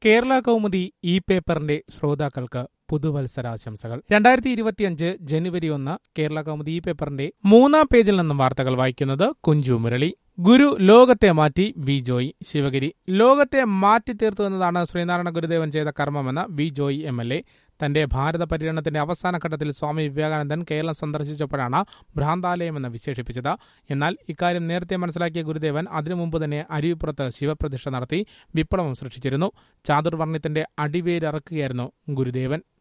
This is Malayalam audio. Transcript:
കേരള കൗമുദി ഈ പേപ്പറിന്റെ ശ്രോതാക്കൾക്ക് പുതുവത്സരാശംസകൾ രണ്ടായിരത്തി ഇരുപത്തിയഞ്ച് ജനുവരി ഒന്ന് കേരള കൗമുദി ഈ പേപ്പറിന്റെ മൂന്നാം പേജിൽ നിന്നും വാർത്തകൾ വായിക്കുന്നത് കുഞ്ചു മുരളി ഗുരു ലോകത്തെ മാറ്റി വി ജോയി ശിവഗിരി ലോകത്തെ മാറ്റി തീർത്തു എന്നതാണ് ശ്രീനാരായണ ഗുരുദേവൻ ചെയ്ത കർമ്മമെന്ന് V Joy M L A തന്റെ ഭാരത പര്യടനത്തിന്റെ അവസാന ഘട്ടത്തിൽ സ്വാമി വിവേകാനന്ദൻ കേരളം സന്ദർശിച്ചപ്പോഴാണ് ഭ്രാന്താലയമെന്ന് വിശേഷിപ്പിച്ചത് എന്നാൽ ഇക്കാര്യം നേരത്തെ മനസ്സിലാക്കിയ ഗുരുദേവൻ അതിനു മുമ്പ് തന്നെ അരുവിപ്പുറത്ത് ശിവപ്രതിഷ്ഠ നടത്തി വിപ്ലവം സൃഷ്ടിച്ചിരുന്നു ചാതുർവർണ്ണത്തിന്റെ അടിവേരിറക്കുകയായിരുന്നു ഗുരുദേവൻ